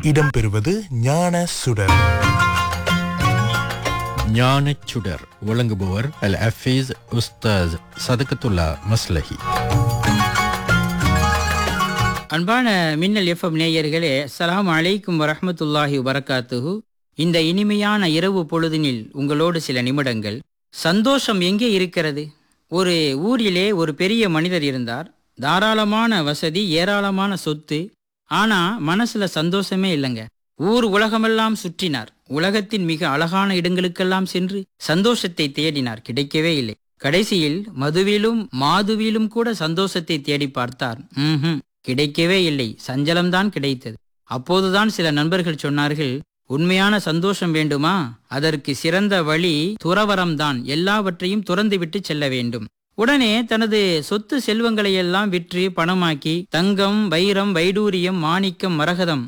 இடம்பெறுவது ஞான சுடர் ஞானச் சுடர் வழங்குபவர் அல் அஃபீஸ் உஸ்தாஸ் சதகத்துல்லா மஸ்லஹி அன்பான மின்னல் எஃப்எம் நேயர்களே அஸ்ஸலாமு அலைக்கும் வரஹ்மத்துல்லாஹி வபரகாத்துஹு இந்த இனிமையான இரவு பொழுதினில் உங்களோடு சில நிமிடங்கள் சந்தோஷம் எங்கே இருக்கிறது ஒரு ஊரிலே ஒரு பெரிய மனிதர் இருந்தார் தாராளமான வசதி ஏராளமான சொத்து ஆனா மனசுல சந்தோஷமே இல்லைங்க ஊர் உலகமெல்லாம் சுற்றினார் உலகத்தின் மிக அழகான இடங்களுக்கெல்லாம் சென்று சந்தோஷத்தை தேடினார் கிடைக்கவே இல்லை கடைசியில் மதுவிலும் மாதுவிலும் கூட சந்தோஷத்தை தேடி பார்த்தார் ம்ஹும் கிடைக்கவே இல்லை சஞ்சலம்தான் கிடைத்தது அப்போதுதான் சில நண்பர்கள் சொன்னார்கள் உண்மையான சந்தோஷம் வேண்டுமா அதற்கு சிறந்த வழி துறவரம்தான் எல்லாவற்றையும் துறந்துவிட்டு செல்ல வேண்டும் உடனே தனது சொத்து செல்வங்களை எல்லாம் விற்று பணமாக்கி தங்கம் வைரம் வைடூரியம் மாணிக்கம் மரகதம்